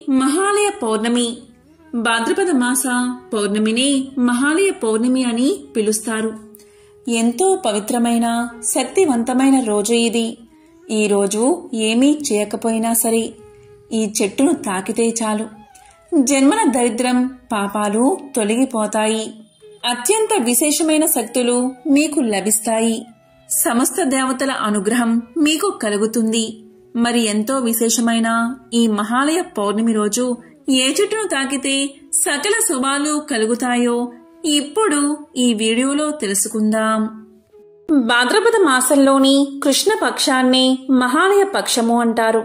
మహాలయ పౌర్ణమి భాద్రపద మాస పౌర్ణమిని మహాలయ పౌర్ణమి అని పిలుస్తారు ఎంతో పవిత్రమైన శక్తివంతమైన రోజు ఇది ఈ రోజు ఏమీ చేయకపోయినా సరే ఈ చెట్టును తాకితే చాలు జన్మల దరిద్రం పాపాలు తొలగిపోతాయి అత్యంత విశేషమైన శక్తులు మీకు లభిస్తాయి సమస్త దేవతల అనుగ్రహం మీకు కలుగుతుంది మరి ఎంతో విశేషమైన ఈ మహాలయ పౌర్ణమి రోజు ఏ చెట్టును తాకితే సకల శుభాలు కలుగుతాయో ఇప్పుడు ఈ వీడియోలో తెలుసుకుందాం భాద్రపద మాసంలోని కృష్ణ పక్షాన్ని మహాలయ పక్షము అంటారు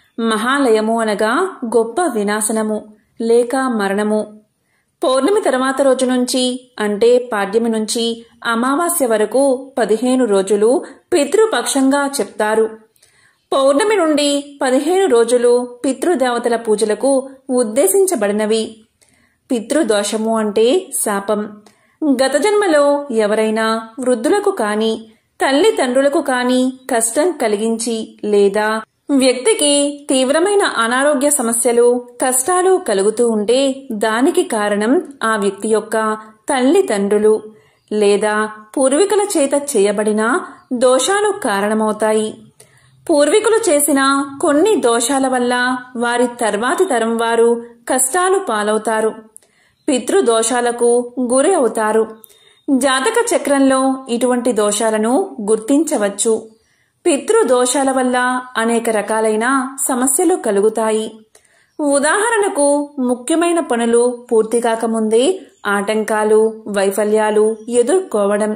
మహాలయము అనగా గొప్ప వినాశనము లేక మరణము పౌర్ణమి తర్వాత రోజు నుంచి అంటే పాడ్యమి నుంచి అమావాస్య వరకు పదిహేను రోజులు పితృపక్షంగా చెప్తారు పౌర్ణమి నుండి పదిహేను రోజులు పితృదేవతల పూజలకు ఉద్దేశించబడినవి పితృదోషము అంటే శాపం గత జన్మలో ఎవరైనా వృద్ధులకు కాని తల్లిదండ్రులకు కాని కష్టం కలిగించి లేదా వ్యక్తికి తీవ్రమైన అనారోగ్య సమస్యలు కష్టాలు కలుగుతూ ఉంటే దానికి కారణం ఆ వ్యక్తి యొక్క తల్లిదండ్రులు లేదా పూర్వీకుల చేత చేయబడిన దోషాలు కారణమవుతాయి పూర్వీకులు చేసిన కొన్ని దోషాల వల్ల వారి తర్వాతి తరం వారు కష్టాలు పాలవుతారు పితృదోషాలకు గురి అవుతారు జాతక చక్రంలో ఇటువంటి దోషాలను గుర్తించవచ్చు పితృదోషాల వల్ల అనేక రకాలైన సమస్యలు కలుగుతాయి ఉదాహరణకు ముఖ్యమైన పనులు పూర్తి కాకముందే ఆటంకాలు వైఫల్యాలు ఎదుర్కోవడం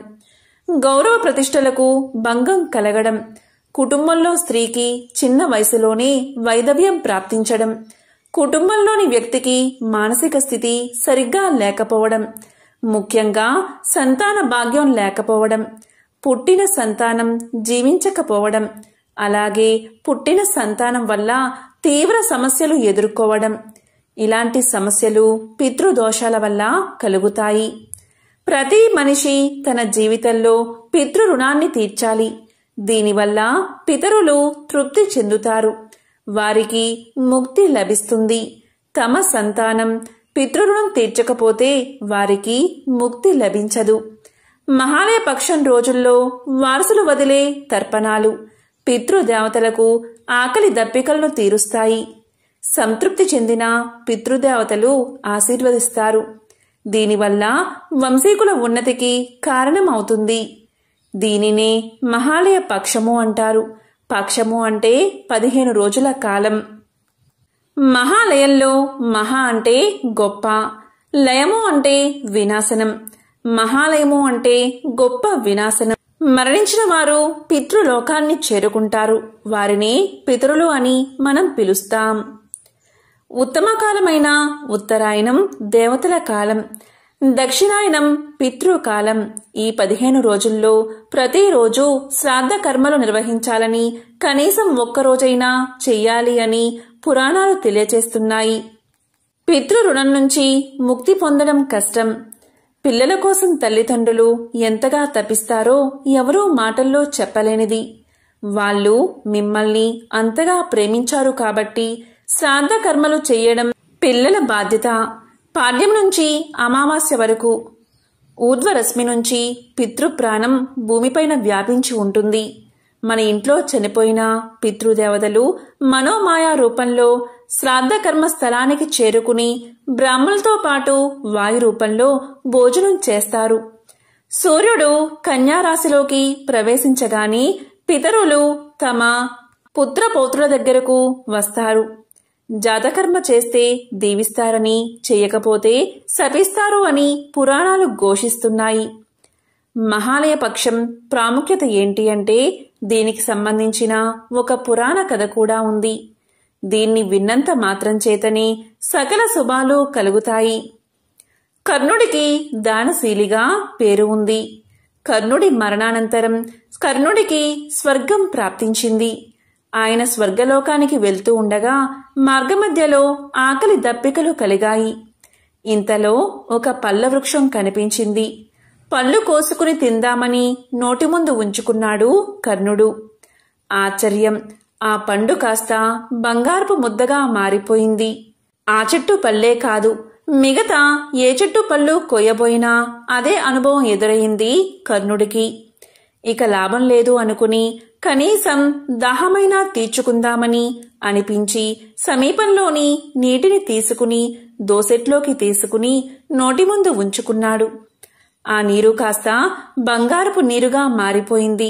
గౌరవ ప్రతిష్టలకు భంగం కలగడం కుటుంబంలో స్త్రీకి చిన్న వయసులోనే వైదవ్యం ప్రాప్తించడం కుటుంబంలోని వ్యక్తికి మానసిక స్థితి సరిగ్గా లేకపోవడం ముఖ్యంగా సంతాన భాగ్యం లేకపోవడం పుట్టిన సంతానం జీవించకపోవడం అలాగే పుట్టిన సంతానం వల్ల తీవ్ర సమస్యలు ఎదుర్కోవడం ఇలాంటి సమస్యలు పితృదోషాల వల్ల కలుగుతాయి ప్రతి మనిషి తన జీవితంలో పితృ రుణాన్ని తీర్చాలి దీనివల్ల పితరులు తృప్తి చెందుతారు వారికి ముక్తి లభిస్తుంది తమ సంతానం పితృరుణం తీర్చకపోతే వారికి ముక్తి లభించదు మహాలయ పక్షం రోజుల్లో వారసులు వదిలే తర్పణాలు పితృదేవతలకు ఆకలి దప్పికలను తీరుస్తాయి సంతృప్తి చెందిన పితృదేవతలు ఆశీర్వదిస్తారు దీనివల్ల వంశీకుల ఉన్నతికి కారణమవుతుంది దీనినే మహాలయ పక్షము అంటారు పక్షము అంటే పదిహేను రోజుల కాలం మహాలయంలో మహా అంటే గొప్ప లయము అంటే వినాశనం మహాలయము అంటే గొప్ప వినాశనం మరణించిన వారు పితృలోకాన్ని చేరుకుంటారు వారిని పితరులు అని మనం పిలుస్తాం ఉత్తమ కాలమైన ఉత్తరాయణం దేవతల కాలం దక్షిణాయనం పితృకాలం ఈ పదిహేను రోజుల్లో ప్రతిరోజు శ్రాద్ధ కర్మలు నిర్వహించాలని కనీసం ఒక్కరోజైనా చెయ్యాలి అని పురాణాలు తెలియచేస్తున్నాయి పితృ రుణం నుంచి ముక్తి పొందడం కష్టం పిల్లల కోసం తల్లిదండ్రులు ఎంతగా తప్పిస్తారో ఎవరూ మాటల్లో చెప్పలేనిది వాళ్ళు మిమ్మల్ని అంతగా ప్రేమించారు కాబట్టి శ్రాద్ధ కర్మలు చెయ్యడం పిల్లల బాధ్యత పాడ్యం నుంచి అమావాస్య వరకు ఊర్ధ్వరశ్మి నుంచి పితృప్రాణం భూమిపైన వ్యాపించి ఉంటుంది మన ఇంట్లో చనిపోయిన పితృదేవతలు మనోమాయా రూపంలో శ్రాద్ధ కర్మ స్థలానికి చేరుకుని బ్రాహ్మణులతో పాటు వాయు రూపంలో భోజనం చేస్తారు సూర్యుడు కన్యారాశిలోకి ప్రవేశించగానే పితరులు తమ పుత్రపౌత్రుల దగ్గరకు వస్తారు జాతకర్మ చేస్తే దీవిస్తారని చేయకపోతే శపిస్తారు అని పురాణాలు ఘోషిస్తున్నాయి మహాలయ పక్షం ప్రాముఖ్యత ఏంటి అంటే దీనికి సంబంధించిన ఒక పురాణ కథ కూడా ఉంది దీన్ని విన్నంత మాత్రం చేతనే సకల శుభాలు కలుగుతాయి కర్ణుడికి దానశీలిగా పేరు ఉంది కర్ణుడి మరణానంతరం కర్ణుడికి స్వర్గం ప్రాప్తించింది ఆయన స్వర్గలోకానికి వెళ్తూ ఉండగా మార్గమధ్యలో ఆకలి దప్పికలు కలిగాయి ఇంతలో ఒక పళ్ళ వృక్షం కనిపించింది పళ్ళు కోసుకుని తిందామని నోటి ముందు ఉంచుకున్నాడు కర్ణుడు ఆశ్చర్యం ఆ పండు కాస్త బంగారపు ముద్దగా మారిపోయింది ఆ చెట్టు పల్లే కాదు మిగతా ఏ చెట్టు పళ్ళు కొయ్యబోయినా అదే అనుభవం ఎదురయింది కర్ణుడికి ఇక లాభం లేదు అనుకుని కనీసం దాహమైనా తీర్చుకుందామని అనిపించి సమీపంలోని నీటిని తీసుకుని దోసెట్లోకి తీసుకుని నోటి ముందు ఉంచుకున్నాడు ఆ నీరు కాస్త బంగారపు నీరుగా మారిపోయింది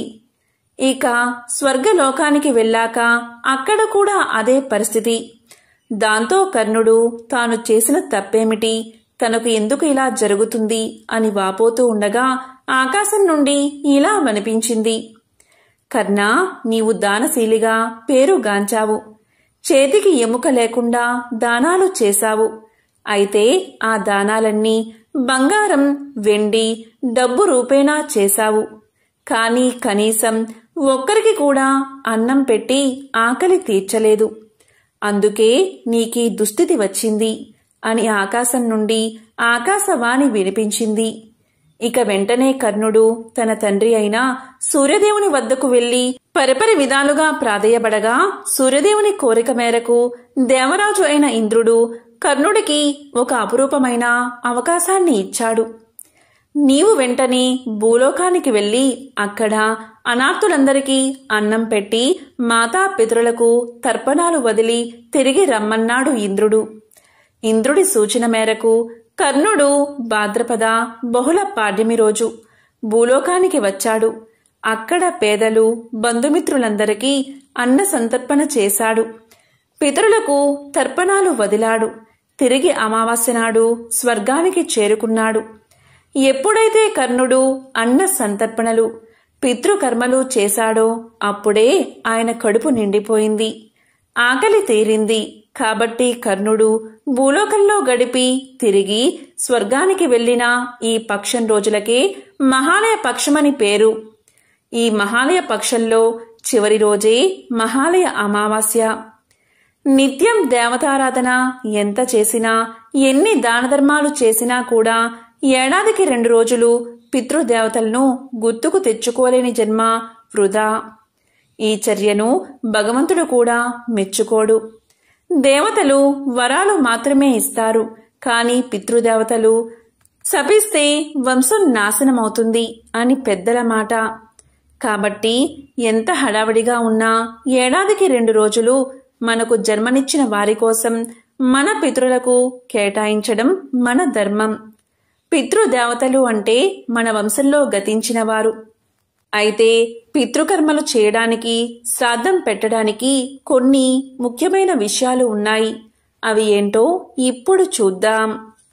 ఇక స్వర్గలోకానికి వెళ్ళాక అక్కడ కూడా అదే పరిస్థితి దాంతో కర్ణుడు తాను చేసిన తప్పేమిటి తనకు ఎందుకు ఇలా జరుగుతుంది అని వాపోతూ ఉండగా ఆకాశం నుండి ఇలా వనిపించింది కర్ణ నీవు దానశీలిగా పేరు గాంచావు చేతికి ఎముక లేకుండా దానాలు చేశావు అయితే ఆ దానాలన్నీ బంగారం వెండి డబ్బు రూపేణా చేశావు కానీ కనీసం ఒక్కరికి కూడా అన్నం పెట్టి ఆకలి తీర్చలేదు అందుకే నీకీ దుస్థితి వచ్చింది అని ఆకాశం నుండి ఆకాశవాణి వినిపించింది ఇక వెంటనే కర్ణుడు తన తండ్రి అయిన సూర్యదేవుని వద్దకు వెళ్లి పరిపరి విధాలుగా ప్రాధేయపడగా సూర్యదేవుని కోరిక మేరకు దేవరాజు అయిన ఇంద్రుడు కర్ణుడికి ఒక అపురూపమైన అవకాశాన్ని ఇచ్చాడు నీవు వెంటనే భూలోకానికి వెళ్లి అక్కడ అనాథులందరికీ అన్నం పెట్టి మాతా పితరులకు తర్పణాలు వదిలి తిరిగి రమ్మన్నాడు ఇంద్రుడు ఇంద్రుడి సూచన మేరకు కర్ణుడు భాద్రపద బహుళ పాడ్యమి రోజు భూలోకానికి వచ్చాడు అక్కడ పేదలు బంధుమిత్రులందరికీ అన్న సంతర్పణ చేశాడు పితరులకు తర్పణాలు వదిలాడు తిరిగి అమావాస్య నాడు స్వర్గానికి చేరుకున్నాడు ఎప్పుడైతే కర్ణుడు అన్న సంతర్పణలు పితృకర్మలు చేశాడో అప్పుడే ఆయన కడుపు నిండిపోయింది ఆకలి తీరింది కాబట్టి కర్ణుడు భూలోకంలో గడిపి తిరిగి స్వర్గానికి వెళ్లిన ఈ పక్షం రోజులకే మహాలయ పక్షమని పేరు ఈ మహాలయ పక్షంలో చివరి రోజే మహాలయ అమావాస్య నిత్యం దేవతారాధన ఎంత చేసినా ఎన్ని దానధర్మాలు చేసినా కూడా ఏడాదికి రెండు రోజులు పితృదేవతలను గుర్తుకు తెచ్చుకోలేని జన్మ వృధా ఈ చర్యను భగవంతుడు కూడా మెచ్చుకోడు దేవతలు వరాలు మాత్రమే ఇస్తారు కానీ పితృదేవతలు శపిస్తే వంశం నాశనమవుతుంది అని పెద్దల మాట కాబట్టి ఎంత హడావిడిగా ఉన్నా ఏడాదికి రెండు రోజులు మనకు జన్మనిచ్చిన వారి కోసం మన పితృలకు కేటాయించడం మన ధర్మం పితృదేవతలు అంటే మన వంశంలో గతించిన వారు అయితే పితృకర్మలు చేయడానికి శ్రాద్ధం పెట్టడానికి కొన్ని ముఖ్యమైన విషయాలు ఉన్నాయి అవి ఏంటో ఇప్పుడు చూద్దాం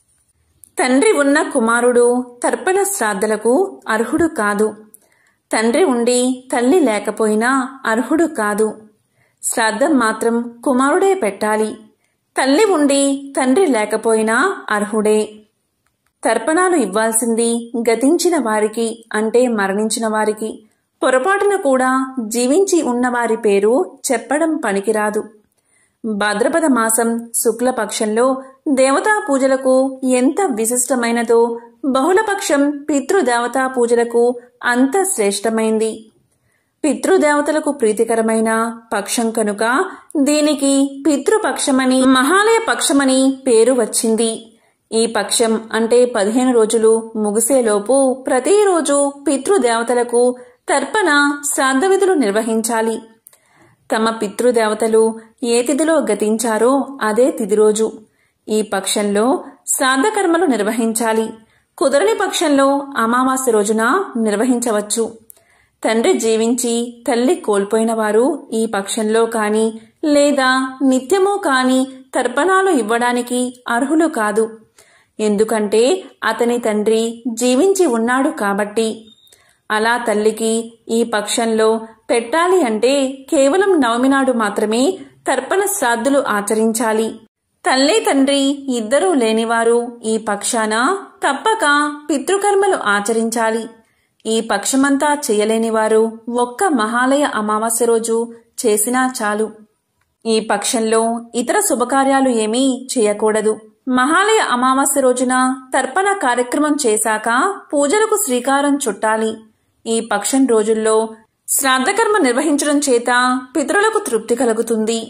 తండ్రి ఉన్న కుమారుడు తర్పణ శ్రాద్ధలకు అర్హుడు కాదు తండ్రి ఉండి తల్లి లేకపోయినా అర్హుడు కాదు శ్రాద్ధం మాత్రం కుమారుడే పెట్టాలి తల్లి ఉండి తండ్రి లేకపోయినా అర్హుడే తర్పణాలు ఇవ్వాల్సింది గతించిన వారికి అంటే మరణించిన వారికి పొరపాటున కూడా జీవించి ఉన్నవారి పేరు చెప్పడం పనికిరాదు భాద్రపద మాసం శుక్లపక్షంలో దేవతా పూజలకు ఎంత విశిష్టమైనదో బహుళపక్షం పితృదేవతా పూజలకు అంత శ్రేష్టమైంది పితృదేవతలకు ప్రీతికరమైన పక్షం కనుక దీనికి పితృపక్షమని మహాలయ పక్షమని పేరు వచ్చింది ఈ పక్షం అంటే పదిహేను రోజులు ముగిసేలోపు ప్రతిరోజు పితృదేవతలకు తర్పణ శ్రాద్ధ విధులు నిర్వహించాలి తమ పితృదేవతలు ఏ తిథిలో గతించారో అదే తిథి రోజు ఈ పక్షంలో శ్రాద్ధ కర్మలు నిర్వహించాలి కుదరని పక్షంలో అమావాస్య రోజున నిర్వహించవచ్చు తండ్రి జీవించి తల్లి కోల్పోయిన వారు ఈ పక్షంలో కాని లేదా నిత్యమూ కాని తర్పణాలు ఇవ్వడానికి అర్హులు కాదు ఎందుకంటే అతని తండ్రి జీవించి ఉన్నాడు కాబట్టి అలా తల్లికి ఈ పక్షంలో పెట్టాలి అంటే కేవలం నవమి నాడు మాత్రమే తర్పణ శ్రాద్ధులు ఆచరించాలి తల్లి తండ్రి ఇద్దరూ లేనివారు ఈ పక్షాన తప్పక పితృకర్మలు ఆచరించాలి ఈ పక్షమంతా చేయలేనివారు ఒక్క మహాలయ అమావాస్య రోజు చేసినా చాలు ఈ పక్షంలో ఇతర శుభకార్యాలు ఏమీ చేయకూడదు మహాలయ అమావాస్య రోజున తర్పణ కార్యక్రమం చేశాక పూజలకు శ్రీకారం చుట్టాలి ఈ పక్షం రోజుల్లో శ్రాద్ధకర్మ నిర్వహించడం చేత పితరులకు తృప్తి కలుగుతుంది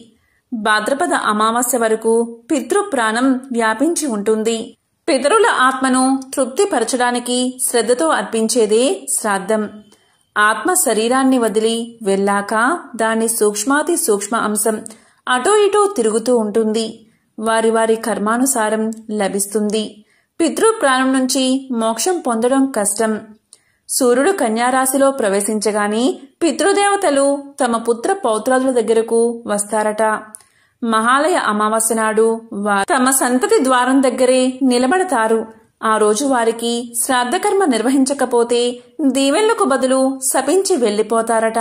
భాద్రపద అమావాస్య వరకు పితృప్రాణం వ్యాపించి ఉంటుంది పితరుల ఆత్మను తృప్తిపరచడానికి శ్రద్ధతో అర్పించేదే శ్రాద్ధం ఆత్మ శరీరాన్ని వదిలి వెళ్ళాక దాని సూక్ష్మాతి సూక్ష్మ అంశం అటో ఇటో తిరుగుతూ ఉంటుంది వారి వారి కర్మానుసారం లభిస్తుంది పితృప్రాణం నుంచి మోక్షం పొందడం కష్టం సూర్యుడు కన్యారాశిలో ప్రవేశించగానే పితృదేవతలు తమ పుత్ర పౌత్రాదుల దగ్గరకు వస్తారట మహాలయ అమావాస్య నాడు వారు తమ సంతతి ద్వారం దగ్గరే నిలబడతారు ఆ రోజు వారికి శ్రాద్ధకర్మ నిర్వహించకపోతే దీవెళ్లకు బదులు శపించి వెళ్లిపోతారట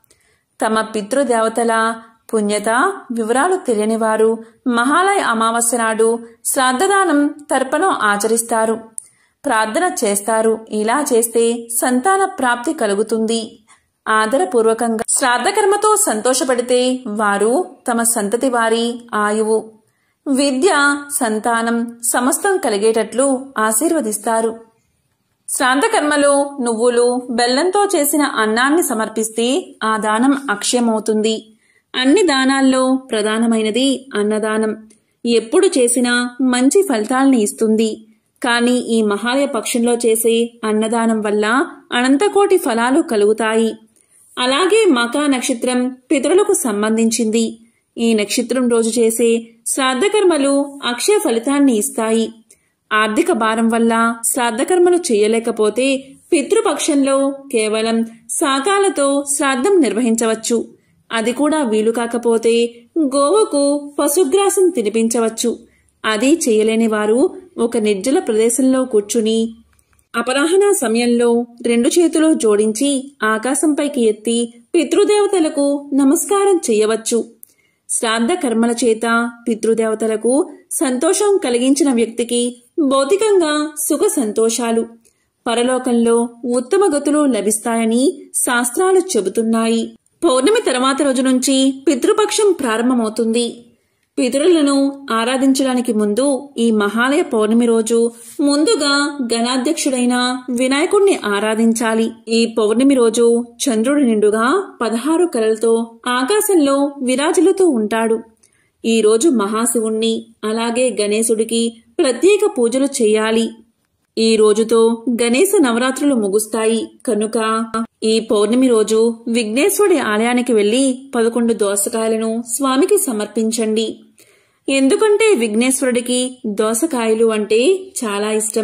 తమ పితృదేవతల పుణ్యత వివరాలు తెలియని వారు మహాలయ అమావాస్య నాడు శ్రాద్ధదానం తర్పణం ఆచరిస్తారు ప్రార్థన చేస్తారు ఇలా చేస్తే సంతాన ప్రాప్తి కలుగుతుంది ఆదరపూర్వకంగా శ్రాద్ధకర్మతో సంతోషపడితే వారు తమ సంతతి వారి ఆయువు విద్య సంతానం సమస్తం కలిగేటట్లు ఆశీర్వదిస్తారు శ్రాద్ధకర్మలో నువ్వులు బెల్లంతో చేసిన అన్నాన్ని సమర్పిస్తే ఆ దానం అక్షయమవుతుంది అన్ని దానాల్లో ప్రధానమైనది అన్నదానం ఎప్పుడు చేసినా మంచి ఫలితాల్ని ఇస్తుంది కానీ ఈ మహాలయ పక్షంలో చేసే అన్నదానం వల్ల అనంతకోటి ఫలాలు కలుగుతాయి అలాగే మకా నక్షత్రం పితరులకు సంబంధించింది ఈ నక్షత్రం రోజు చేసే శ్రాద్ధకర్మలు అక్షయ ఫలితాన్ని ఇస్తాయి ఆర్థిక భారం వల్ల శ్రాద్ధకర్మలు చేయలేకపోతే పితృపక్షంలో కేవలం శాకాలతో శ్రాద్ధం నిర్వహించవచ్చు అది కూడా వీలు కాకపోతే గోవుకు పశుగ్రాసం తినిపించవచ్చు అది చేయలేని వారు ఒక నిర్జల ప్రదేశంలో కూర్చుని అపరాహ్న సమయంలో రెండు చేతులు జోడించి ఆకాశంపైకి ఎత్తి పితృదేవతలకు నమస్కారం చేయవచ్చు శ్రాద్ధ కర్మల చేత పితృదేవతలకు సంతోషం కలిగించిన వ్యక్తికి భౌతికంగా సుఖ సంతోషాలు పరలోకంలో ఉత్తమ గతులు లభిస్తాయని శాస్త్రాలు చెబుతున్నాయి పౌర్ణమి తర్వాత రోజు నుంచి పితృపక్షం ప్రారంభమవుతుంది పితరులను ఆరాధించడానికి ముందు ఈ మహాలయ పౌర్ణమి రోజు ముందుగా గణాధ్యక్షుడైన వినాయకుణ్ణి ఆరాధించాలి ఈ పౌర్ణమి రోజు చంద్రుడి నిండుగా పదహారు కలలతో ఆకాశంలో విరాజులుతూ ఉంటాడు ఈ రోజు మహాశివుణ్ణి అలాగే గణేశుడికి ప్రత్యేక పూజలు చేయాలి ఈ రోజుతో గణేశ నవరాత్రులు ముగుస్తాయి కనుక ఈ పౌర్ణమి రోజు విఘ్నేశ్వరుడి ఆలయానికి వెళ్లి పదకొండు దోసకాయలను స్వామికి సమర్పించండి ఎందుకంటే విఘ్నేశ్వరుడికి దోసకాయలు అంటే చాలా ఇష్టం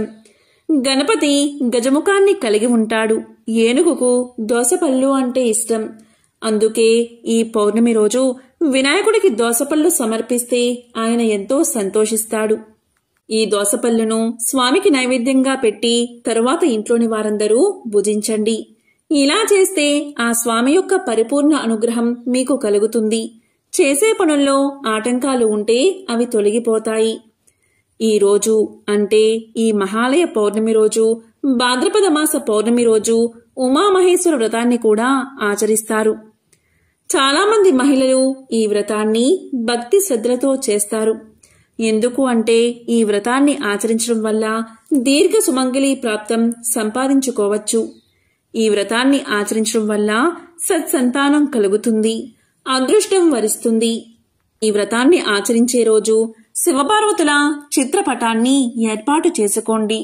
గణపతి గజముఖాన్ని కలిగి ఉంటాడు ఏనుగుకు దోసపళ్ళు అంటే ఇష్టం అందుకే ఈ పౌర్ణమి రోజు వినాయకుడికి దోసపళ్ళు సమర్పిస్తే ఆయన ఎంతో సంతోషిస్తాడు ఈ దోసపళ్ళను స్వామికి నైవేద్యంగా పెట్టి తరువాత ఇంట్లోని వారందరూ భుజించండి ఇలా చేస్తే ఆ స్వామి యొక్క పరిపూర్ణ అనుగ్రహం మీకు కలుగుతుంది చేసే పనుల్లో ఆటంకాలు ఉంటే అవి తొలగిపోతాయి ఈ రోజు అంటే ఈ మహాలయ పౌర్ణమి రోజు భాద్రపద మాస పౌర్ణమి రోజు ఉమామహేశ్వర వ్రతాన్ని కూడా ఆచరిస్తారు చాలామంది మహిళలు ఈ వ్రతాన్ని భక్తి శ్రద్ధలతో చేస్తారు ఎందుకు అంటే ఈ వ్రతాన్ని ఆచరించడం వల్ల దీర్ఘ సుమంగళి ప్రాప్తం సంపాదించుకోవచ్చు ఈ వ్రతాన్ని ఆచరించడం వల్ల సత్సంతానం కలుగుతుంది అదృష్టం వరిస్తుంది ఈ వ్రతాన్ని ఆచరించే రోజు శివపార్వతుల చిత్రపటాన్ని ఏర్పాటు చేసుకోండి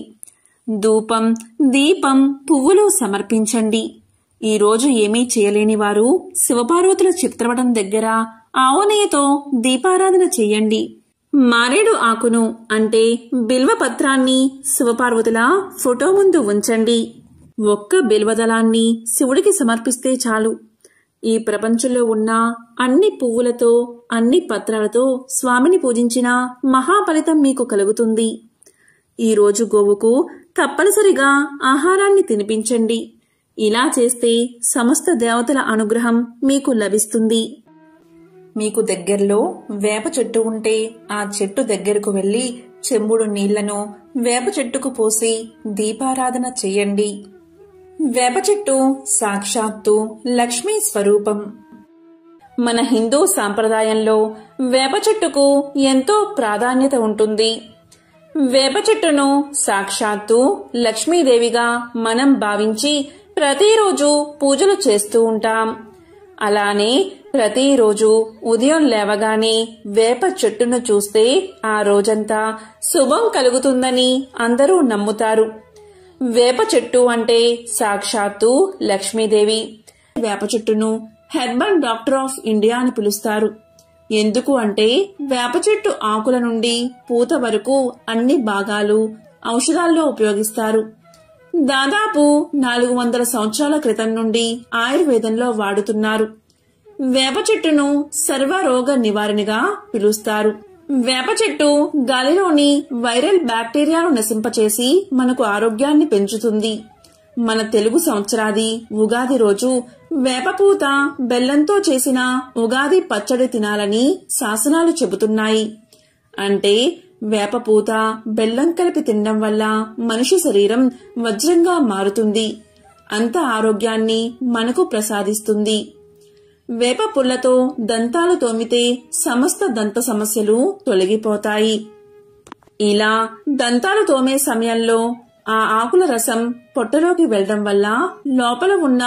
ధూపం దీపం పువ్వులు సమర్పించండి ఈ రోజు ఏమీ చేయలేని వారు శివపార్వతుల చిత్రపటం దగ్గర ఆవునేయతో దీపారాధన చెయ్యండి మారేడు ఆకును అంటే బిల్వ పత్రాన్ని శివపార్వతుల ఫోటో ముందు ఉంచండి ఒక్క బిల్వదళాన్ని శివుడికి సమర్పిస్తే చాలు ఈ ప్రపంచంలో ఉన్న అన్ని పువ్వులతో అన్ని పత్రాలతో స్వామిని పూజించిన మహాఫలితం మీకు కలుగుతుంది ఈ రోజు గోవుకు తప్పనిసరిగా ఆహారాన్ని తినిపించండి ఇలా చేస్తే సమస్త దేవతల అనుగ్రహం మీకు లభిస్తుంది మీకు దగ్గరలో వేప చెట్టు ఉంటే ఆ చెట్టు దగ్గరకు వెళ్లి చెంబుడు నీళ్లను వేప చెట్టుకు పోసి దీపారాధన చెయ్యండి వేప చెట్టు సాక్షాత్తు లక్ష్మీ స్వరూపం మన హిందూ సాంప్రదాయంలో వేప చెట్టుకు ఎంతో ప్రాధాన్యత ఉంటుంది వేప చెట్టును సాక్షాత్తు లక్ష్మీదేవిగా మనం భావించి ప్రతిరోజు పూజలు చేస్తూ ఉంటాం అలానే ప్రతిరోజు ఉదయం లేవగానే వేప చెట్టును చూస్తే ఆ రోజంతా శుభం కలుగుతుందని అందరూ నమ్ముతారు వేప చెట్టు అంటే సాక్షాత్తు లక్ష్మీదేవి వేప చెట్టును హెర్బల్ డాక్టర్ ఆఫ్ ఇండియా అని పిలుస్తారు ఎందుకు అంటే వేప చెట్టు ఆకుల నుండి పూత వరకు అన్ని భాగాలు ఔషధాల్లో ఉపయోగిస్తారు దాదాపు నాలుగు వందల సంవత్సరాల క్రితం నుండి ఆయుర్వేదంలో వాడుతున్నారు వేప చెట్టును సర్వరోగ నివారణగా పిలుస్తారు వేప చెట్టు గాలిలోని వైరల్ బ్యాక్టీరియాను నశింపచేసి మనకు ఆరోగ్యాన్ని పెంచుతుంది మన తెలుగు సంవత్సరాది ఉగాది రోజు వేపపూత బెల్లంతో చేసిన ఉగాది పచ్చడి తినాలని శాసనాలు చెబుతున్నాయి అంటే వేపపూత బెల్లం కలిపి తినడం వల్ల మనిషి శరీరం వజ్రంగా మారుతుంది అంత ఆరోగ్యాన్ని మనకు ప్రసాదిస్తుంది వేప పుల్లతో దంతాలు తోమితే సమస్త దంత సమస్యలు తొలగిపోతాయి ఇలా దంతాలు తోమే సమయంలో ఆ ఆకుల రసం పొట్టలోకి వెళ్లడం వల్ల లోపల ఉన్న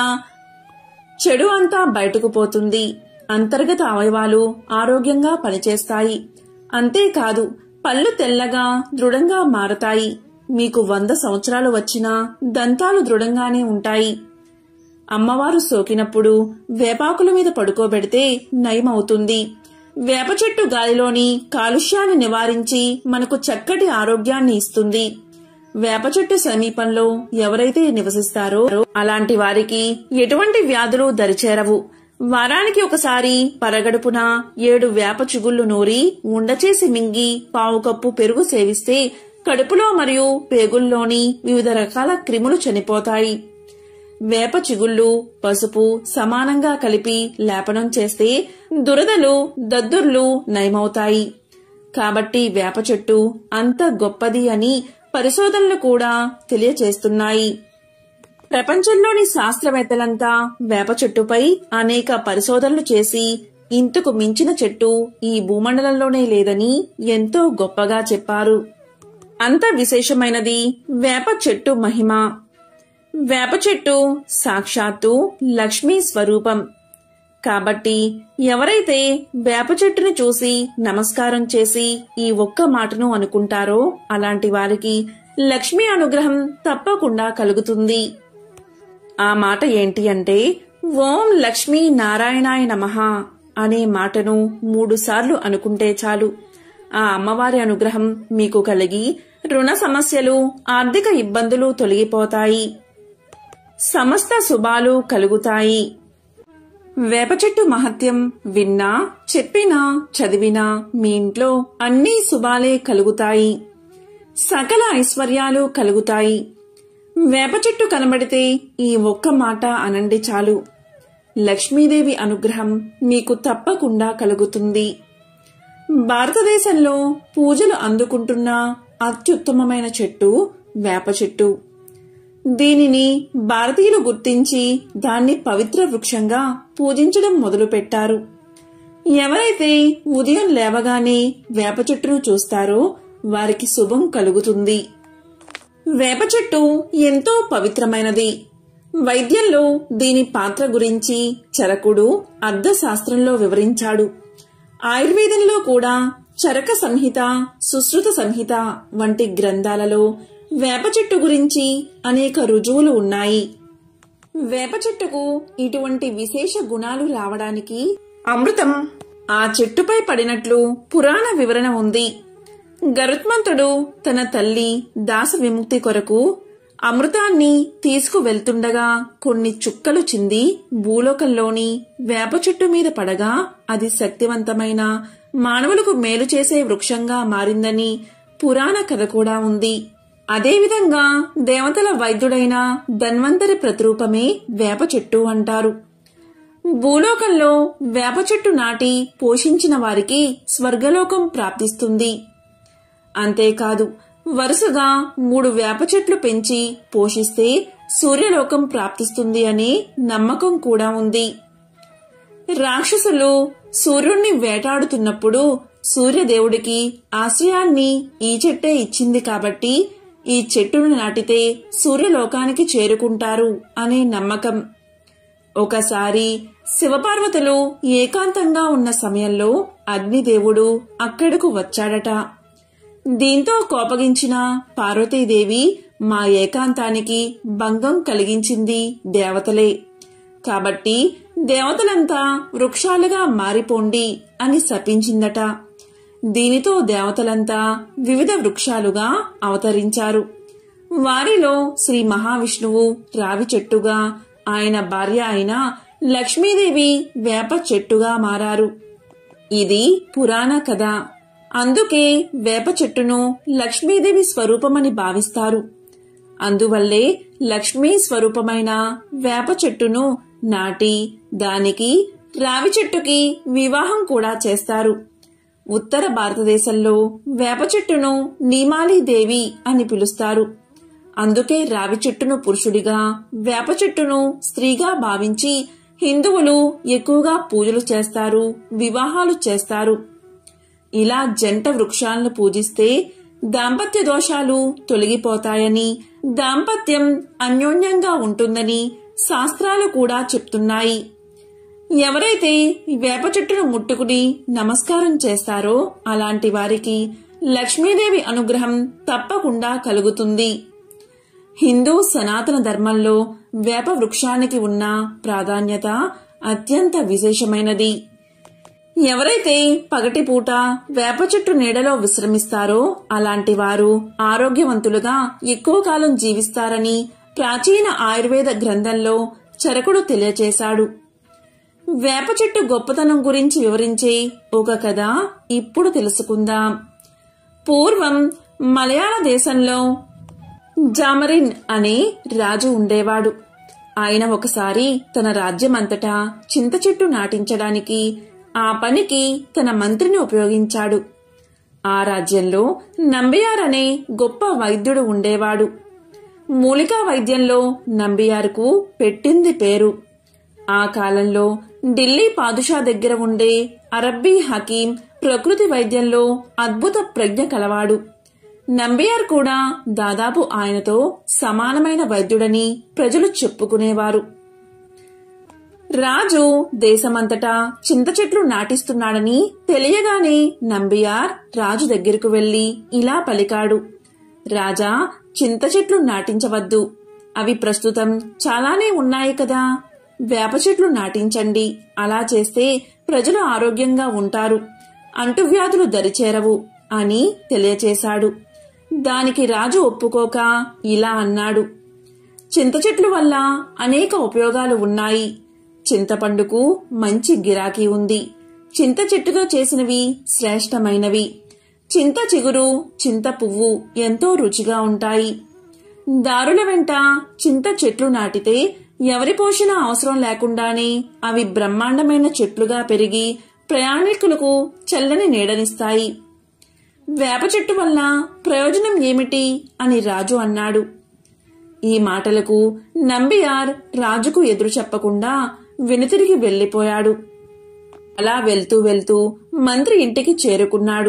చెడు అంతా బయటకు పోతుంది అంతర్గత అవయవాలు ఆరోగ్యంగా పనిచేస్తాయి అంతేకాదు పళ్ళు తెల్లగా దృఢంగా మారతాయి మీకు వంద సంవత్సరాలు వచ్చినా దంతాలు దృఢంగానే ఉంటాయి అమ్మవారు సోకినప్పుడు వేపాకుల మీద పడుకోబెడితే నయమవుతుంది వేప చెట్టు గాలిలోని కాలుష్యాన్ని నివారించి మనకు చక్కటి ఆరోగ్యాన్ని ఇస్తుంది వేప చెట్టు సమీపంలో ఎవరైతే నివసిస్తారో అలాంటి వారికి ఎటువంటి వ్యాధులు దరిచేరవు వారానికి ఒకసారి పరగడుపున ఏడు వేప చిగుళ్లు నూరి ఉండచేసి మింగి పావు కప్పు పెరుగు సేవిస్తే కడుపులో మరియు పేగుల్లోని వివిధ రకాల క్రిములు చనిపోతాయి వేప చిగుళ్ళు పసుపు సమానంగా కలిపి లేపనం చేస్తే దురదలు దద్దుర్లు నయమవుతాయి కాబట్టి వేప చెట్టు అంత గొప్పది అని పరిశోధనలు కూడా తెలియచేస్తున్నాయి ప్రపంచంలోని శాస్త్రవేత్తలంతా వేప చెట్టుపై అనేక పరిశోధనలు చేసి ఇంతకు మించిన చెట్టు ఈ భూమండలంలోనే లేదని ఎంతో గొప్పగా చెప్పారు అంత విశేషమైనది వేప చెట్టు మహిమ వేప చెట్టు సాక్షాత్తు లక్ష్మీ స్వరూపం కాబట్టి ఎవరైతే వేప చెట్టును చూసి నమస్కారం చేసి ఈ ఒక్క మాటను అనుకుంటారో అలాంటి వారికి లక్ష్మీ అనుగ్రహం తప్పకుండా కలుగుతుంది ఆ మాట ఏంటి అంటే ఓం లక్ష్మీ నారాయణాయ నమః అనే మాటను మూడుసార్లు అనుకుంటే చాలు ఆ అమ్మవారి అనుగ్రహం మీకు కలిగి రుణ సమస్యలు ఆర్థిక ఇబ్బందులు తొలగిపోతాయి సమస్త శుభాలు కలుగుతాయి వేప చెట్టు మహత్యం విన్నా చెప్పినా చదివినా మీ ఇంట్లో అన్ని శుభాలే కలుగుతాయి సకల ఐశ్వర్యాలు కలుగుతాయి వేప చెట్టు కనబడితే ఈ ఒక్క మాట అనండి చాలు లక్ష్మీదేవి అనుగ్రహం మీకు తప్పకుండా కలుగుతుంది భారతదేశంలో పూజలు అందుకుంటున్న అత్యుత్తమమైన చెట్టు వేప చెట్టు దీనిని భారతీయులు గుర్తించి దాన్ని పవిత్ర వృక్షంగా పూజించడం మొదలుపెట్టారు ఎవరైతే ఉదయం లేవగానే వేప చెట్టును చూస్తారో వారికి శుభం కలుగుతుంది వేప చెట్టు ఎంతో పవిత్రమైనది వైద్యంలో దీని పాత్ర గురించి చరకుడు అర్థశాస్త్రంలో వివరించాడు ఆయుర్వేదంలో కూడా చరక సంహిత సుశ్రుత సంహిత వంటి గ్రంథాలలో వేప చెట్టు గురించి అనేక రుజువులు ఉన్నాయి వేప చెట్టుకు ఇటువంటి విశేష గుణాలు రావడానికి అమృతం ఆ చెట్టుపై పడినట్లు పురాణ వివరణ ఉంది గరుత్మంతుడు తన తల్లి దాస విముక్తి కొరకు అమృతాన్ని తీసుకువెళ్తుండగా కొన్ని చుక్కలు చింది భూలోకంలోని వేప చెట్టు మీద పడగా అది శక్తివంతమైన మానవులకు మేలు చేసే వృక్షంగా మారిందని పురాణ కథ కూడా ఉంది అదేవిధంగా దేవతల వైద్యుడైన ధన్వంతరి ప్రతిరూపమే వేప చెట్టు అంటారు భూలోకంలో వేప చెట్టు నాటి పోషించిన వారికి స్వర్గలోకం ప్రాప్తిస్తుంది అంతేకాదు వరుసగా మూడు వేప చెట్లు పెంచి పోషిస్తే సూర్యలోకం ప్రాప్తిస్తుంది అనే నమ్మకం కూడా ఉంది రాక్షసులు సూర్యుణ్ణి వేటాడుతున్నప్పుడు సూర్యదేవుడికి ఆశ్రయాన్ని ఈ చెట్టే ఇచ్చింది కాబట్టి ఈ చెట్టును నాటితే సూర్యలోకానికి చేరుకుంటారు అనే నమ్మకం ఒకసారి శివపార్వతులు ఏకాంతంగా ఉన్న సమయంలో అగ్నిదేవుడు అక్కడకు వచ్చాడట దీంతో కోపగించిన పార్వతీదేవి మా ఏకాంతానికి భంగం కలిగించింది దేవతలే కాబట్టి దేవతలంతా వృక్షాలుగా మారిపోండి అని శపించిందట దీనితో దేవతలంతా వివిధ వృక్షాలుగా అవతరించారు వారిలో శ్రీ మహావిష్ణువు రావి చెట్టుగా ఆయన భార్య అయిన లక్ష్మీదేవి వేప చెట్టుగా మారారు ఇది పురాణ కథ అందుకే వేప చెట్టును లక్ష్మీదేవి స్వరూపమని భావిస్తారు అందువల్లే లక్ష్మీ స్వరూపమైన వేప చెట్టును నాటి దానికి రావి చెట్టుకి వివాహం కూడా చేస్తారు ఉత్తర భారతదేశంలో వేప చెట్టును నీమాలీదేవి అని పిలుస్తారు అందుకే రావి చెట్టును పురుషుడిగా వేప చెట్టును స్త్రీగా భావించి హిందువులు ఎక్కువగా పూజలు చేస్తారు వివాహాలు చేస్తారు ఇలా జంట వృక్షాలను పూజిస్తే దాంపత్య దోషాలు తొలగిపోతాయని దాంపత్యం అన్యోన్యంగా ఉంటుందని శాస్త్రాలు కూడా చెప్తున్నాయి ఎవరైతే వేప చెట్టును ముట్టుకుని నమస్కారం చేస్తారో అలాంటి వారికి లక్ష్మీదేవి అనుగ్రహం తప్పకుండా కలుగుతుంది హిందూ సనాతన ధర్మంలో వేప వృక్షానికి ఉన్న ప్రాధాన్యత అత్యంత విశేషమైనది ఎవరైతే పగటిపూట వేప చెట్టు నీడలో విశ్రమిస్తారో అలాంటి వారు ఆరోగ్యవంతులుగా ఎక్కువ కాలం జీవిస్తారని ప్రాచీన ఆయుర్వేద గ్రంథంలో చరకుడు తెలియచేశాడు వేప చెట్టు గొప్పతనం గురించి వివరించే ఒక కథ ఇప్పుడు తెలుసుకుందాం పూర్వం మలయాళ దేశంలో జామరిన్ అనే రాజు ఉండేవాడు ఆయన ఒకసారి తన రాజ్యమంతటా చింత చెట్టు నాటించడానికి ఆ పనికి తన మంత్రిని ఉపయోగించాడు ఆ రాజ్యంలో నంబియార్ అనే గొప్ప వైద్యుడు ఉండేవాడు మూలికా వైద్యంలో నంబియార్కు పెట్టింది పేరు ఆ కాలంలో ఢిల్లీ పాదుషా దగ్గర ఉండే అరబ్బీ హకీం ప్రకృతి వైద్యంలో అద్భుత ప్రజ్ఞ కలవాడు నంబియార్ కూడా దాదాపు ఆయనతో సమానమైన వైద్యుడని ప్రజలు చెప్పుకునేవారు రాజు దేశమంతటా చింత చెట్లు నాటిస్తున్నాడని తెలియగానే నంబియార్ రాజు దగ్గరకు వెళ్లి ఇలా పలికాడు రాజా చింత చెట్లు నాటించవద్దు అవి ప్రస్తుతం చాలానే ఉన్నాయి కదా వేప చెట్లు నాటించండి అలా చేస్తే ప్రజలు ఆరోగ్యంగా ఉంటారు అంటువ్యాధులు దరిచేరవు అని తెలియచేశాడు దానికి రాజు ఒప్పుకోక ఇలా అన్నాడు చింత చెట్లు వల్ల అనేక ఉపయోగాలు ఉన్నాయి చింతపండుకు మంచి గిరాకీ ఉంది చింత చెట్టుతో చేసినవి శ్రేష్టమైనవి చింత చిగురు చింత పువ్వు ఎంతో రుచిగా ఉంటాయి దారుల వెంట చింత చెట్లు నాటితే ఎవరి పోషణ అవసరం లేకుండానే అవి బ్రహ్మాండమైన చెట్లుగా పెరిగి ప్రయాణికులకు చల్లని నీడనిస్తాయి వేప చెట్టు వల్ల ప్రయోజనం ఏమిటి అని రాజు అన్నాడు ఈ మాటలకు నంబియార్ రాజుకు ఎదురు చెప్పకుండా వెనుతిరిగి వెళ్లిపోయాడు అలా వెళ్తూ వెళ్తూ మంత్రి ఇంటికి చేరుకున్నాడు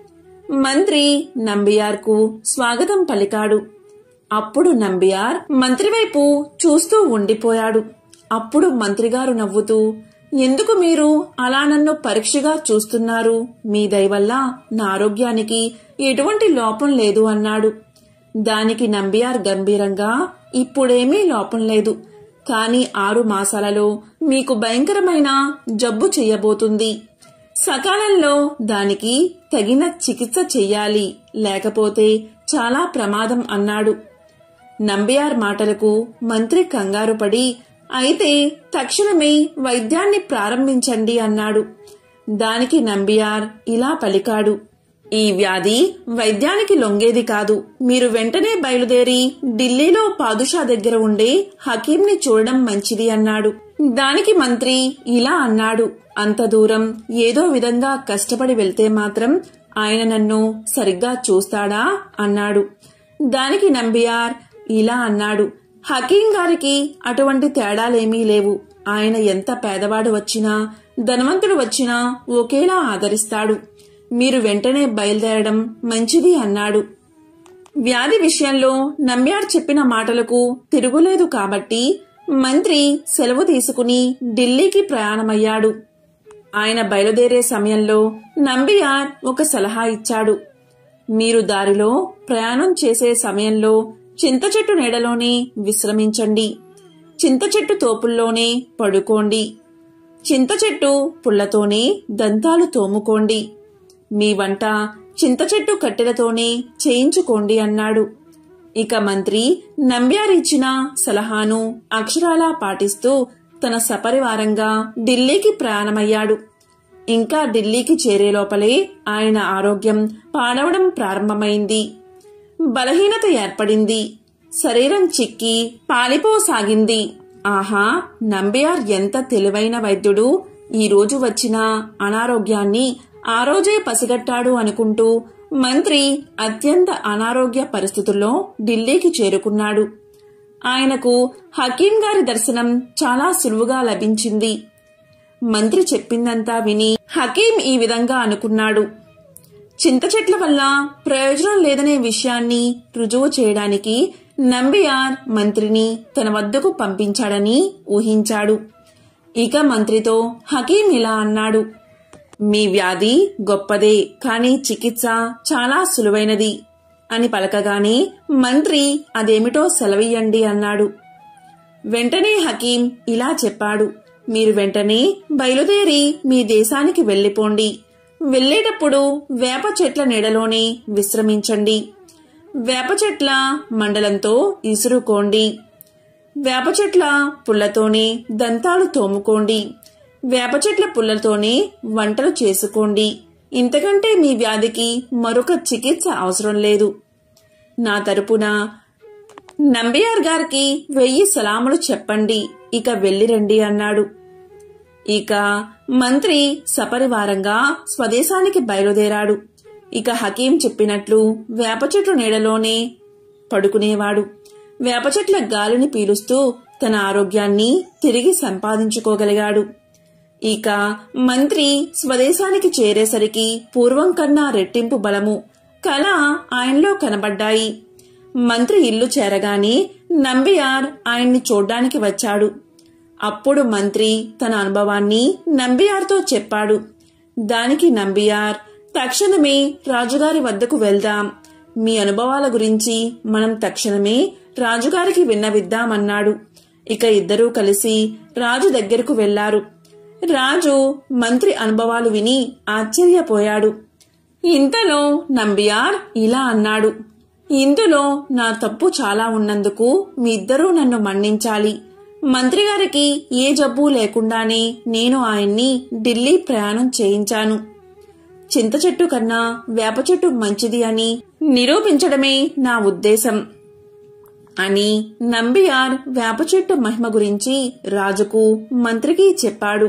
మంత్రి నంబియార్కు స్వాగతం పలికాడు అప్పుడు నంబియార్ మంత్రి వైపు చూస్తూ ఉండిపోయాడు అప్పుడు మంత్రిగారు నవ్వుతూ ఎందుకు మీరు అలా నన్ను పరీక్షగా చూస్తున్నారు మీ దయవల్ల నా ఆరోగ్యానికి ఎటువంటి లోపం లేదు అన్నాడు దానికి నంబియార్ గంభీరంగా ఇప్పుడేమీ లోపం లేదు కాని ఆరు మాసాలలో మీకు భయంకరమైన జబ్బు చెయ్యబోతుంది సకాలంలో దానికి తగిన చికిత్స చెయ్యాలి లేకపోతే చాలా ప్రమాదం అన్నాడు నంబియార్ మాటలకు మంత్రి కంగారు పడి అయితే తక్షణమే వైద్యాన్ని ప్రారంభించండి అన్నాడు దానికి నంబియార్ ఇలా పలికాడు ఈ వ్యాధి వైద్యానికి లొంగేది కాదు మీరు వెంటనే బయలుదేరి ఢిల్లీలో పాదుషా దగ్గర ఉండే హకీంని చూడడం మంచిది అన్నాడు దానికి మంత్రి ఇలా అన్నాడు అంత దూరం ఏదో విధంగా కష్టపడి వెళ్తే మాత్రం ఆయన నన్ను సరిగ్గా చూస్తాడా అన్నాడు దానికి నంబియార్ ఇలా అన్నాడు హకీం గారికి అటువంటి తేడాలేమీ లేవు ఆయన ఎంత పేదవాడు వచ్చినా ధనవంతుడు వచ్చినా ఒకేలా ఆదరిస్తాడు మీరు వెంటనే బయలుదేరడం మంచిది అన్నాడు వ్యాధి విషయంలో నమ్యార్ చెప్పిన మాటలకు తిరుగులేదు కాబట్టి మంత్రి సెలవు తీసుకుని ఢిల్లీకి ప్రయాణమయ్యాడు ఆయన బయలుదేరే సమయంలో నంబియార్ ఒక సలహా ఇచ్చాడు మీరు దారిలో ప్రయాణం చేసే సమయంలో చింత చెట్టు నీడలోనే విశ్రమించండి చింత చెట్టు తోపుల్లోనే పడుకోండి చింత చెట్టు పుల్లతోనే దంతాలు తోముకోండి మీ వంట చింత చెట్టు కట్టెలతోనే చేయించుకోండి అన్నాడు ఇక మంత్రి నంబ్యారిచ్చిన సలహాను అక్షరాలా పాటిస్తూ తన సపరివారంగా ఢిల్లీకి ప్రయాణమయ్యాడు ఇంకా ఢిల్లీకి చేరే లోపలే ఆయన ఆరోగ్యం పాడవడం ప్రారంభమైంది బలహీనత ఏర్పడింది శరీరం చిక్కి పాలిపోసాగింది ఆహా నంబియార్ ఎంత తెలివైన వైద్యుడు ఈ రోజు వచ్చిన అనారోగ్యాన్ని ఆ రోజే పసిగట్టాడు అనుకుంటూ మంత్రి అత్యంత అనారోగ్య పరిస్థితుల్లో ఢిల్లీకి చేరుకున్నాడు ఆయనకు హకీం గారి దర్శనం చాలా సులువుగా లభించింది మంత్రి చెప్పిందంతా విని హకీం ఈ విధంగా అనుకున్నాడు చింత చెట్ల వల్ల ప్రయోజనం లేదనే విషయాన్ని రుజువు చేయడానికి నంబియార్ మంత్రిని తన వద్దకు పంపించాడని ఊహించాడు ఇక మంత్రితో హకీం ఇలా అన్నాడు మీ వ్యాధి గొప్పదే కానీ చికిత్స చాలా సులువైనది అని పలకగానే మంత్రి అదేమిటో సెలవియ్యండి అన్నాడు వెంటనే హకీం ఇలా చెప్పాడు మీరు వెంటనే బయలుదేరి మీ దేశానికి వెళ్ళిపోండి వెళ్ళేటప్పుడు వేప చెట్ల నీడలోనే విశ్రమించండి వేప చెట్ల మండలంతో ఇసురుకోండి వేప చెట్ల పుల్లతోనే దంతాలు తోముకోండి వేప చెట్ల పుల్లతోనే వంటలు చేసుకోండి ఇంతకంటే మీ వ్యాధికి మరొక చికిత్స అవసరం లేదు నా తరపున నంబియార్ గారికి వెయ్యి సలాములు చెప్పండి ఇక వెళ్ళిరండి అన్నాడు ఇక మంత్రి సపరివారంగా స్వదేశానికి బయలుదేరాడు ఇక హకీం చెప్పినట్లు వేప చెట్టు నీడలోనే పడుకునేవాడు వేప చెట్ల గాలిని పీలుస్తూ తన ఆరోగ్యాన్ని తిరిగి సంపాదించుకోగలిగాడు ఇక మంత్రి స్వదేశానికి చేరేసరికి పూర్వం కన్నా రెట్టింపు బలము కళ ఆయనలో కనబడ్డాయి మంత్రి ఇల్లు చేరగానే నంబియార్ ఆయన్ని చూడ్డానికి వచ్చాడు అప్పుడు మంత్రి తన అనుభవాన్ని నంబియార్తో చెప్పాడు దానికి నంబియార్ తక్షణమే రాజుగారి వద్దకు వెళ్దాం మీ అనుభవాల గురించి మనం తక్షణమే రాజుగారికి విన్నవిద్దామన్నాడు ఇక ఇద్దరూ కలిసి రాజు దగ్గరకు వెళ్లారు రాజు మంత్రి అనుభవాలు విని ఆశ్చర్యపోయాడు ఇంతలో నంబియార్ ఇలా అన్నాడు ఇందులో నా తప్పు చాలా ఉన్నందుకు మీ ఇద్దరూ నన్ను మన్నించాలి మంత్రి గారికి ఏ జబ్బు లేకుండానే నేను ఆయన్ని ఢిల్లీ ప్రయాణం చేయించాను చింత చెట్టు కన్నా వేప చెట్టు మంచిది అని నిరూపించడమే నా ఉద్దేశం అని నంబియార్ వేప చెట్టు మహిమ గురించి రాజుకు మంత్రికి చెప్పాడు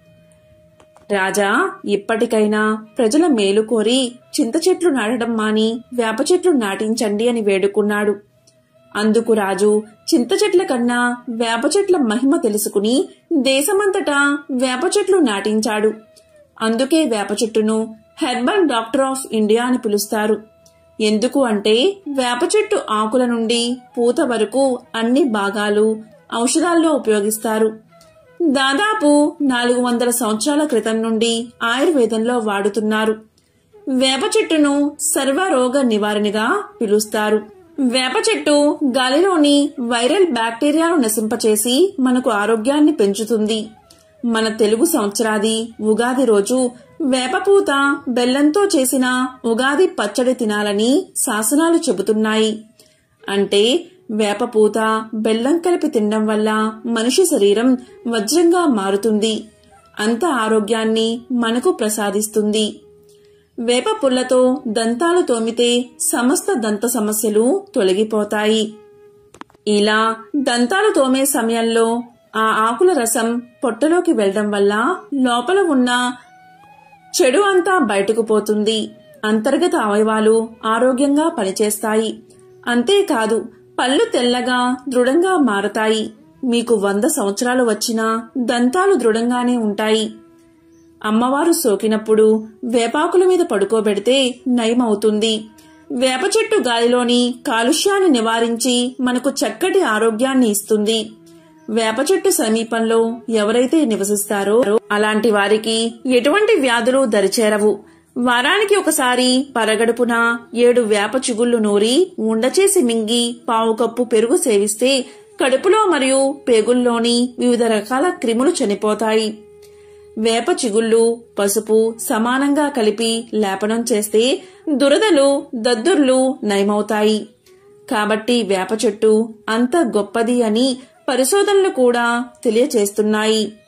రాజా ఇప్పటికైనా ప్రజల మేలు కోరి చింత చెట్లు నాటడం మాని వేప చెట్లు నాటించండి అని వేడుకున్నాడు అందుకు రాజు చింత చెట్ల కన్నా వేప చెట్ల మహిమ తెలుసుకుని దేశమంతటా వేప చెట్లు నాటించాడు అందుకే వేప చెట్టును హెర్బల్ డాక్టర్ ఆఫ్ ఇండియా అని పిలుస్తారు ఎందుకు అంటే వేప చెట్టు ఆకుల నుండి పూత వరకు అన్ని భాగాలు ఔషధాల్లో ఉపయోగిస్తారు దాదాపు నాలుగు వందల సంవత్సరాల క్రితం నుండి ఆయుర్వేదంలో వాడుతున్నారు వేప చెట్టును సర్వరోగ నివారణగా పిలుస్తారు వేప చెట్టు గాలిలోని వైరల్ బ్యాక్టీరియాను నశింపచేసి మనకు ఆరోగ్యాన్ని పెంచుతుంది మన తెలుగు సంవత్సరాది ఉగాది రోజు వేపపూత బెల్లంతో చేసిన ఉగాది పచ్చడి తినాలని శాసనాలు చెబుతున్నాయి అంటే వేపపూత బెల్లం కలిపి తినడం వల్ల మనిషి శరీరం వజ్రంగా మారుతుంది అంత ఆరోగ్యాన్ని మనకు ప్రసాదిస్తుంది వేప పుల్లతో దంతాలు తోమితే సమస్త దంత సమస్యలు తొలగిపోతాయి ఇలా దంతాలు తోమే సమయంలో ఆ ఆకుల రసం పొట్టలోకి వెళ్లడం వల్ల లోపల ఉన్న చెడు అంతా బయటకు పోతుంది అంతర్గత అవయవాలు ఆరోగ్యంగా పనిచేస్తాయి అంతేకాదు పళ్ళు తెల్లగా దృఢంగా మారతాయి మీకు వంద సంవత్సరాలు వచ్చినా దంతాలు దృఢంగానే ఉంటాయి అమ్మవారు సోకినప్పుడు వేపాకుల మీద పడుకోబెడితే నయమవుతుంది వేప చెట్టు గాలిలోని కాలుష్యాన్ని నివారించి మనకు చక్కటి ఆరోగ్యాన్ని ఇస్తుంది వేప చెట్టు సమీపంలో ఎవరైతే నివసిస్తారో అలాంటి వారికి ఎటువంటి వ్యాధులు దరిచేరవు వారానికి ఒకసారి పరగడుపున ఏడు వేప చిగుళ్లు నూరి ఉండచేసి మింగి పావు కప్పు పెరుగు సేవిస్తే కడుపులో మరియు పేగుల్లోని వివిధ రకాల క్రిములు చనిపోతాయి వేప చిగుళ్ళు పసుపు సమానంగా కలిపి లేపనం చేస్తే దురదలు దద్దుర్లు నయమవుతాయి కాబట్టి వేప చెట్టు అంత గొప్పది అని పరిశోధనలు కూడా తెలియచేస్తున్నాయి